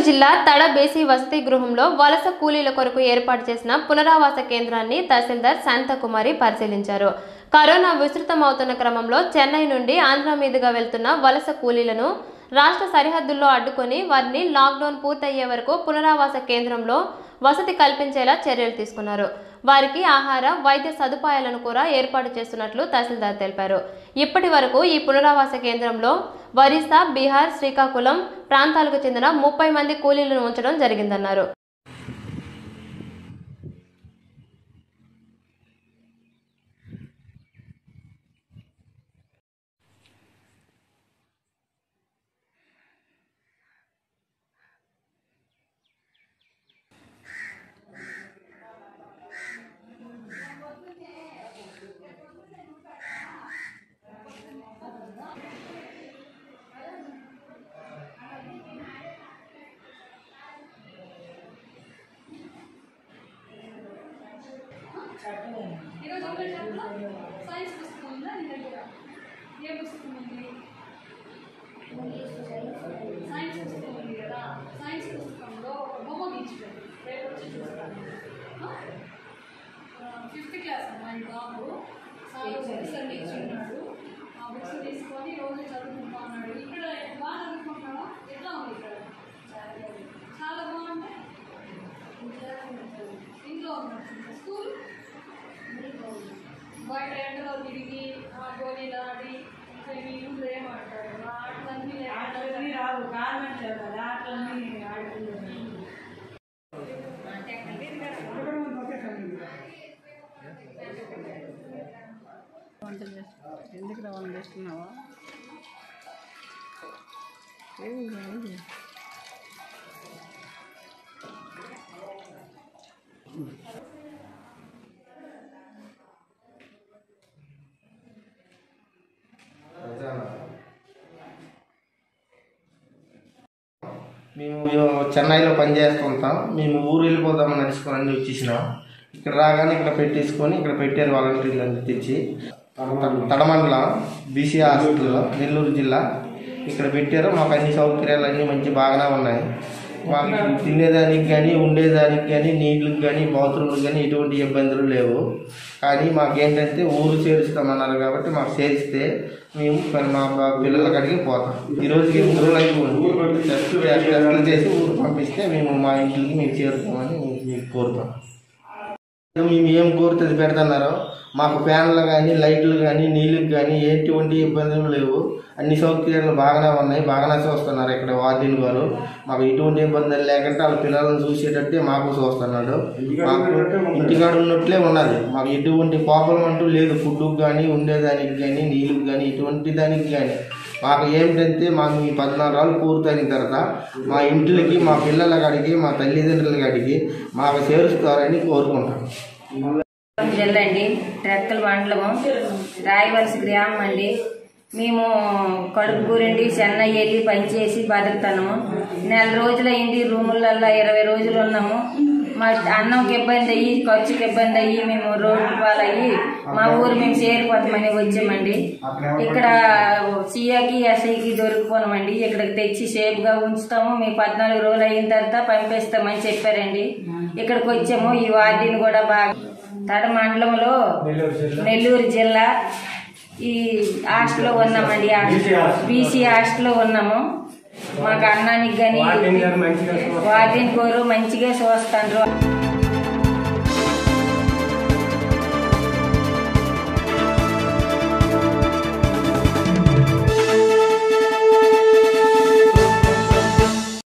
జిల్లా తడ బేసీ వసతి గృహంలో వలస కూలీల కొరకు ఏర్పాటు చేసిన పునరావాస కేంద్రాన్ని తహసీల్దార్ శాంతకుమారి పరిశీలించారు కరోనా విస్తృతమవుతున్న క్రమంలో చెన్నై నుండి ఆంధ్ర మీదుగా వెళ్తున్న వలస కూలీలను రాష్ట్ర సరిహద్దుల్లో అడ్డుకొని వారిని లాక్డౌన్ పూర్తయ్యే వరకు పునరావాస కేంద్రంలో వసతి కల్పించేలా చర్యలు తీసుకున్నారు వారికి ఆహార వైద్య సదుపాయాలను కూడా ఏర్పాటు చేస్తున్నట్లు తహసీల్దార్ తెలిపారు ఇప్పటి వరకు ఈ పునరావాస కేంద్రంలో ఒరిస్సా బీహార్ శ్రీకాకుళం ప్రాంతాలకు చెందిన ముప్పై మంది కూలీలను ఉంచడం జరిగిందన్నారు ఈరోజు ఒకటి చెప్పలా సైన్స్ పుస్తకం ఉందా నీ దగ్గర ఏ పుస్తకం ఉంది సైన్స్ పుస్తకం ఉంది కదా సైన్స్ పుస్తకంలో ఒక బొమ్మ గీచిపెట్టు రేపు వచ్చి చూస్తాను ఫిఫ్త్ క్లాస్ అమ్మా ఈ బాబు సార్ బుక్స్ అన్ని ఇచ్చున్నాడు ఆ బుక్స్ తీసుకొని రోజు చదువుకుంటా ఉన్నాడు ఇక్కడ బాగా చదువుకుంటున్నావా ఎట్లా ఉంది ఇక్కడ చాలా బాగుంది ఇంట్లో ఉన్నట్టుంది స్కూల్ బయట ఎండలో తిరిగి ఆ గోళీలు ఆడి ఇంకా మీ ఇంట్లో ఏమంటారు ఆ ఆటలన్నీ ఆటలన్నీ రావు గవర్నమెంట్ కదా ఆటలన్నీ ఆడుతుంది వంట చేస్తా ఎందుకు రా వంట చేస్తున్నావా మేము చెన్నైలో పని చేస్తుంటాం మేము ఊరు వెళ్ళిపోదామని నడుచుకొని అన్ని వచ్చేసినాం ఇక్కడ రాగానే ఇక్కడ పెట్టేసుకొని ఇక్కడ పెట్టారు వాలంటీర్లు అన్ని తెచ్చి త- తడమండలం బీసీ హాస్పిటల్లో నెల్లూరు జిల్లా ఇక్కడ పెట్టారు మాకు అన్ని సౌకర్యాలు అన్నీ మంచి బాగానే ఉన్నాయి మాకు తినేదానికి కానీ ఉండేదానికి కానీ నీళ్ళకి కానీ బాత్రూమ్లకు కానీ ఎటువంటి ఇబ్బందులు లేవు కానీ మాకేంటంటే ఊరు చేరుస్తామన్నారు కాబట్టి మాకు చేరిస్తే మేము మరి మా బా- పిల్లల కాడికి పోతాం ఈ రోజుకి ఎనిమిది రోజులు అయిపోయింది టెస్ట్ టెస్టులు చేసి ఊరు పంపిస్తే మేము మా ఇంటికి మేము చేరుతామని మీకు కోరుతాం మేము ఏం కోరుతుంది పెడుతున్నారో మాకు ఫ్యాన్లు కానీ లైట్లు కానీ నీళ్ళకి కానీ ఎటువంటి ఇబ్బందులు లేవు అన్ని సౌకర్యాలు బాగానే ఉన్నాయి బాగానే చూస్తున్నారు ఇక్కడ వార్డెన్ గారు మాకు ఎటువంటి ఇబ్బందులు లేకుండా వాళ్ళ పిల్లలను చూసేటట్టే మాకు చూస్తున్నాడు మాకు ఇంటికాడ ఉన్నట్లే ఉన్నది మాకు ఎటువంటి కోపం అంటూ లేదు ఫుడ్కి కానీ ఉండేదానికి కానీ నీళ్ళకి కానీ ఎటువంటి దానికి కానీ మాకు ఏమిటంటే మాకు ఈ పద్నాలుగు రోజులు పూర్తయిన తర్వాత మా ఇంట్లకి మా పిల్లల కాడికి మా తల్లిదండ్రుల కాడికి మాకు చేరుస్తారని కోరుకుంటాం జిల్లా అండి రెక్కల మండలము రాయవలస గ్రామం అండి మేము కడుపు గురండి చెన్నై వెళ్ళి పనిచేసి బతుకుతాము నెల రోజులు అయింది రూములల్లో ఇరవై రోజులు ఉన్నాము మా అన్నంకి ఇబ్బంది అయ్యి ఖర్చుకి ఇబ్బంది అయ్యి మేము రోడ్డు పాలయ్యి మా ఊరు మేము చేరిపోతామని వచ్చామండి ఇక్కడ సీఏకి ఎస్ఐకి దొరికిపోనామండి ఇక్కడికి తెచ్చి సేఫ్గా ఉంచుతాము మీ పద్నాలుగు రోజులు అయిన తర్వాత పంపిస్తామని చెప్పారండి ఇక్కడికి వచ్చాము ఈ వార్డీని కూడా బాగా తడ మండలంలో నెల్లూరు జిల్లా ఈ హాస్టల్లో ఉన్నామండి బీసీ హాస్టల్లో ఉన్నాము మాకు అన్నానికి కానీ వార్డెన్ గారు మంచిగా చూస్తాండ్రు